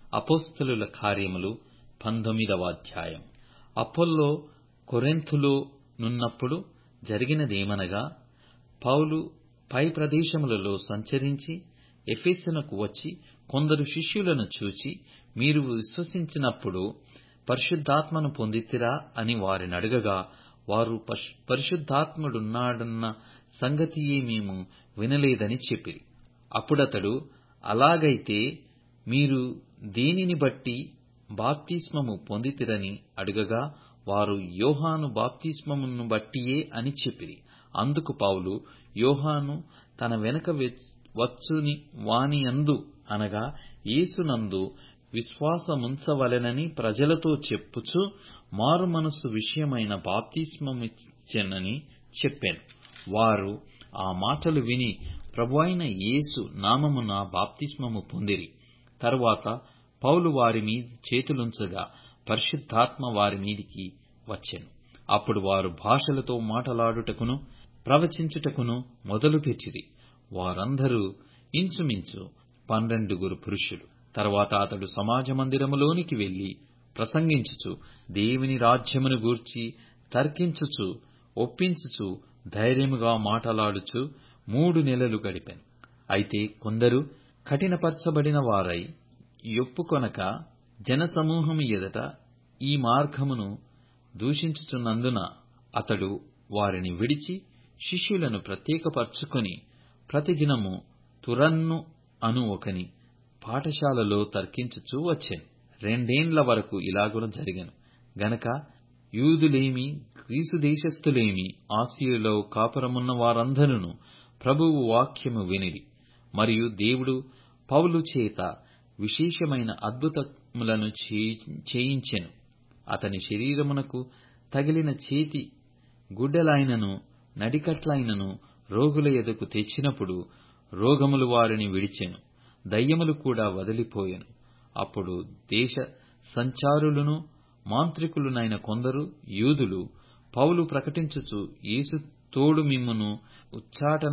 అపోస్తలుల కార్యములు పంతొమ్మిదవ అధ్యాయం అపొల్లో కొరింథులో నున్నప్పుడు జరిగినదేమనగా పౌలు పై ప్రదేశములలో సంచరించి ఎఫెసునకు వచ్చి కొందరు శిష్యులను చూచి మీరు విశ్వసించినప్పుడు పరిశుద్ధాత్మను పొందితిరా అని వారినడగగా వారు పరిశుద్ధాత్ముడున్నాడన్న సంగతియే మేము వినలేదని చెప్పిరి అప్పుడతడు అలాగైతే మీరు దేనిని బట్టి బాప్తిస్మము పొందితిరని అడుగగా వారు యోహాను బాప్తిస్మమును బట్టియే అని చెప్పిరి అందుకు పౌలు యోహాను తన వెనుక వచ్చుని వానియందు అనగా యేసునందు విశ్వాసముంచవలెనని ప్రజలతో చెప్పుచు మారుమనస్సు విషయమైన బాప్తిస్మమిచ్చెనని చెప్పెను వారు ఆ మాటలు విని ప్రభువైన యేసు నామమున బాప్తిస్మము పొందిరి తరువాత పౌలు వారి మీద చేతులుంచగా పరిశుద్ధాత్మ వారి మీదికి వచ్చెను అప్పుడు వారు భాషలతో మాటలాడుటకును ప్రవచించుటకును మొదలుపెట్టిరి వారందరూ ఇంచుమించు పన్నెండుగురు పురుషులు తరువాత అతడు సమాజ మందిరములోనికి వెళ్లి ప్రసంగించుచు దేవుని రాజ్యమును గూర్చి తర్కించుచు ఒప్పించుచు ధైర్యముగా మాటలాడుచు మూడు నెలలు గడిపెను అయితే కొందరు కఠినపరచబడిన వారై యొప్పుకొనక జనసమూహము ఎదుట ఈ మార్గమును దూషించుచున్నందున అతడు వారిని విడిచి శిష్యులను ప్రత్యేకపరచుకొని ప్రతిదినము తురన్ను అను ఒకని పాఠశాలలో తర్కించుచూ వచ్చెను రెండేండ్ల వరకు ఇలాగున జరిగెను గనక యూదులేమి గ్రీసు దేశస్థులేమి ఆసియలో కాపురమున్న వారందరూ ప్రభువు వాక్యము వినిరి మరియు దేవుడు పౌలు చేత విశేషమైన అద్భుతములను చేయించెను అతని శరీరమునకు తగిలిన చేతి గుడ్డలైనను నడికట్లైనను రోగుల ఎదుకు తెచ్చినప్పుడు రోగములు వారిని విడిచెను దయ్యములు కూడా వదిలిపోయెను అప్పుడు దేశ సంచారులను మాంత్రికులునైన కొందరు యూదులు పౌలు ప్రకటించుచు యేసు తోడు మిమ్మును ఉచ్చాటన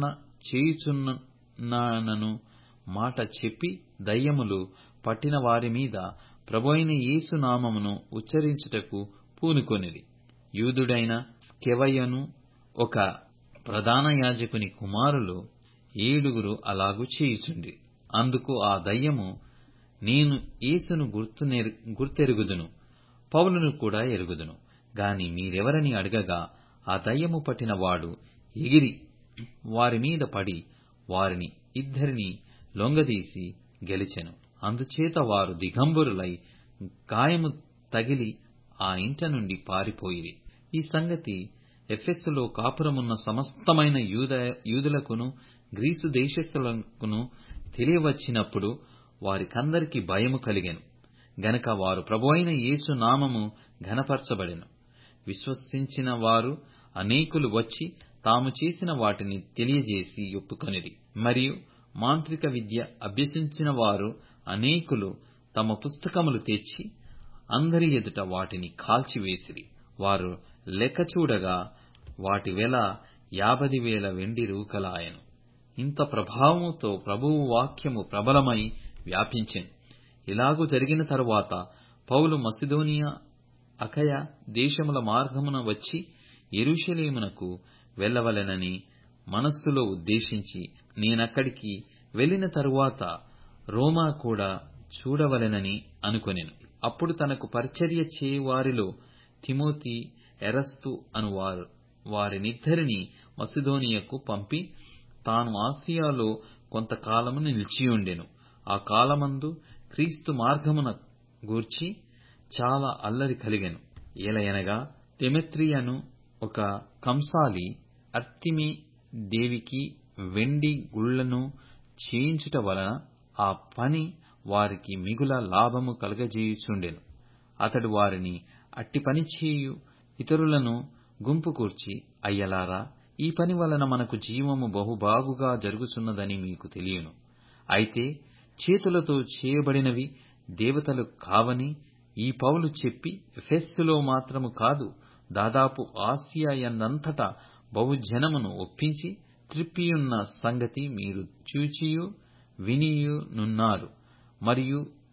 చేయుచున్నానను మాట చెప్పి దయ్యములు పట్టిన వారి మీద ప్రభువైన యేసు నామమును ఉచ్చరించుటకు పూనుకొనిరి యూదుడైన స్కెవయ్యను ఒక ప్రధాన యాజకుని కుమారులు ఏడుగురు అలాగు చేయుచుండి అందుకు ఆ దయ్యము నేను యేసును గుర్తెరుగుదును పౌలును కూడా ఎరుగుదును గాని మీరెవరని అడగగా ఆ దయ్యము పట్టిన వాడు ఎగిరి వారి మీద పడి వారిని ఇద్దరిని లొంగదీసి గెలిచెను అందుచేత వారు దిగంబరులై గాయము తగిలి ఆ ఇంట నుండి పారిపోయిరి ఈ సంగతి ఎఫెస్సులో కాపురమున్న సమస్తమైన యూదులకును గ్రీసు దేశస్థులకును తెలియవచ్చినప్పుడు వారికందరికి భయము కలిగెను గనక వారు ప్రభువైన యేసు నామము ఘనపరచబడెను విశ్వసించిన వారు అనేకులు వచ్చి తాము చేసిన వాటిని తెలియజేసి ఒప్పుకొనిరి మరియు మాంత్రిక విద్య అభ్యసించిన వారు అనేకులు తమ పుస్తకములు తెచ్చి అందరి ఎదుట వాటిని కాల్చివేసిరి వారు లెక్క చూడగా వాటి వెల యాభది వేల వెండి రూకలాయెను ఇంత ప్రభావముతో ప్రభువు వాక్యము ప్రబలమై వ్యాపించెను ఇలాగు జరిగిన తరువాత పౌలు మసిదోనియా అకయ దేశముల మార్గమున వచ్చి యెరూషలేమునకు వెళ్ళవలెనని మనస్సులో ఉద్దేశించి నేనక్కడికి వెళ్ళిన తరువాత రోమా కూడా చూడవలెనని అనుకొనెను అప్పుడు తనకు పరిచర్య చేయువారిలో తిమోతి ఎరస్తు అనువారు వారినిద్దరిని మసిదోనియకు పంపి తాను ఆసియాలో కొంతకాలము నిలిచియుండెను ఆ కాలమందు క్రీస్తు మార్గమున గూర్చి చాలా అల్లరి కలిగెను ఏలయనగా దెమెత్రియను ఒక కంసాలి అర్తిమి దేవికి వెండి గుళ్లను చేయించుట వలన ఆ పని వారికి మిగుల లాభము కలుగజేయుచుండెను అతడు వారిని అట్టి పని చేయు ఇతరులను గుంపు కూర్చి అయ్యలారా ఈ పని వలన మనకు జీవము బహుబాగుగా జరుగుచున్నదని మీకు తెలియను అయితే చేతులతో చేయబడినవి దేవతలు కావని ఈ పౌలు చెప్పి ఎఫెస్సులో మాత్రము కాదు దాదాపు ఆసియా యందంతటా బహుజనమును ఒప్పించి త్రిప్పియున్న సంగతి మీరు చూచియు వినియునున్నారు మరియు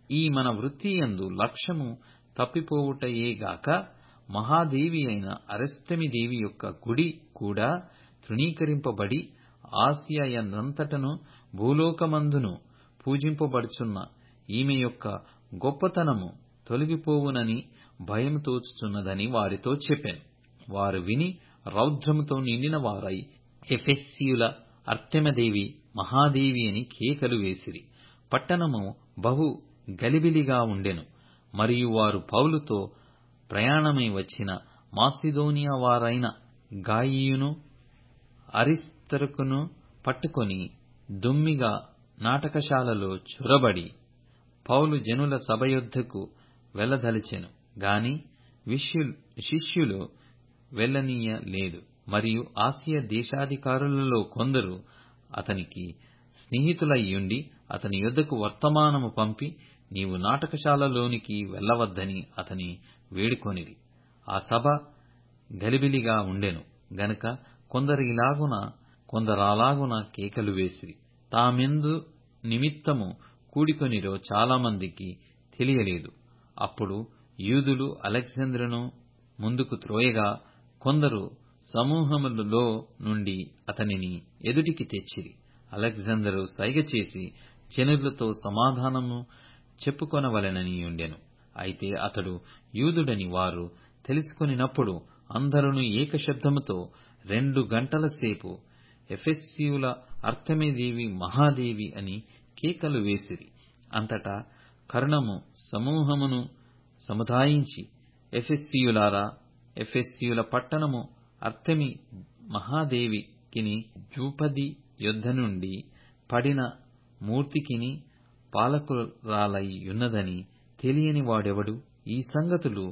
ఈ మన వృత్తియందు లక్ష్యము తప్పిపోవుటయేగాక మహాదేవి అయిన అరెస్తమి దేవి యొక్క గుడి కూడా తృణీకరింపబడి ఆసియాయందంతటను భూలోకమందును పూజింపబడుచున్న ఈమె యొక్క గొప్పతనము తొలగిపోవునని భయము తోచుచున్నదని వారితో చెప్పెను వారు విని రౌద్రముతో నిండిన వారై ఎఫెస్సీయుల అర్తెమదేవి మహాదేవి అని కేకలు వేసిరి పట్టణము బహు గలిబిలిగా ఉండెను మరియు వారు పౌలుతో ప్రయాణమై వచ్చిన మాసిదోనియా వారైన గాయియును అరిస్తరుకును పట్టుకొని దొమ్మిగా నాటకశాలలో చొరబడి పౌలు జనుల సభయొద్దకు వెళ్ళదలిచెను గాని శిష్యులు వెళ్ళనీయలేదు మరియు ఆసియా దేశాధికారులలో కొందరు అతనికి స్నేహితులయ్యుండి అతని యొద్దకు వర్తమానము పంపి నీవు నాటకశాలలోనికి వెళ్ళవద్దని అతని వేడుకొనిరి ఆ సభ గలిబిలిగా ఉండెను గనుక కొందరిలాగున కొందరాలాగున కేకలు వేసిరి తామెందు నిమిత్తము కూడికొనిరో చాలామందికి తెలియలేదు అప్పుడు యూదులు అలెగ్జాంద్రును ముందుకు త్రోయగా కొందరు సమూహములలో నుండి అతనిని ఎదుటికి తెచ్చిరి అలెగ్జాందరు సైగ చేసి జనులతో సమాధానము చెప్పుకొనవలెనని ఉండెను అయితే అతడు యూదుడని వారు తెలుసుకొనినప్పుడు అందరును ఏకశబ్దముతో రెండు గంటల సేపు ఎఫెస్సీయుల అర్తమేదేవి మహాదేవి అని కేకలు వేసిరి అంతటా కర్ణము సమూహమును సముదాయించి ఎఫెస్సీయులారా ఎఫెస్సీయుల పట్టణము అర్తెమి మహాదేవికిని ద్రుపది యొద్ద నుండి పడిన మూర్తికిని పాలకురాలై యున్నదని తెలియని వాడెవడు ఈ సంగతులు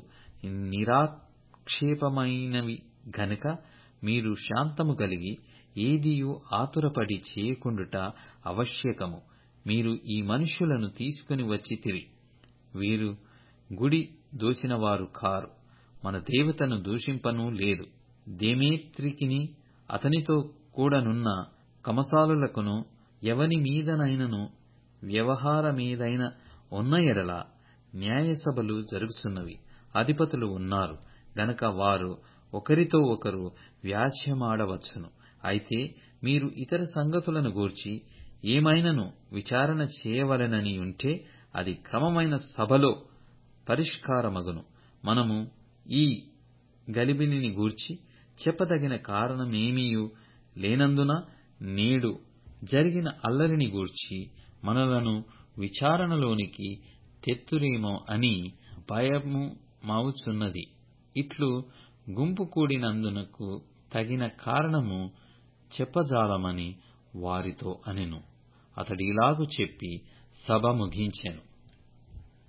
నిరాక్షేపమైనవి గనుక మీరు శాంతము కలిగి ఏదియూ ఆతురపడి చేయకుండుట ఆవశ్యకము మీరు ఈ మనుష్యులను తీసుకుని వచ్చితిరి వీరు గుడి దోచినవారు కారు మన దేవతను దూషింపనూ లేదు దేమేత్రికిని అతనితో కూడనున్న కమసాలులకును ఎవని మీదనైనను వ్యవహారమేదైన ఉన్న ఎడల న్యాయసభలు జరుగుచున్నవి అధిపతులు ఉన్నారు గనక వారు ఒకరితో ఒకరు వ్యాజ్యమాడవచ్చును అయితే మీరు ఇతర సంగతులను గూర్చి ఏమైనను విచారణ చేయవలెనని ఉంటే అది క్రమమైన సభలో పరిష్కారమగును మనము ఈ గలిబిలిని గూర్చి చెప్పదగిన కారణమేమియూ లేనందున నేడు జరిగిన అల్లరిని గూర్చి మనలను విచారణలోనికి తెత్తురేమో అని భయముమవుచున్నది ఇట్లు గుంపు కూడినందునకు తగిన కారణము చెప్పజాలమని వారితో అనెను అతడిలాగు చెప్పి సభ ముగించెను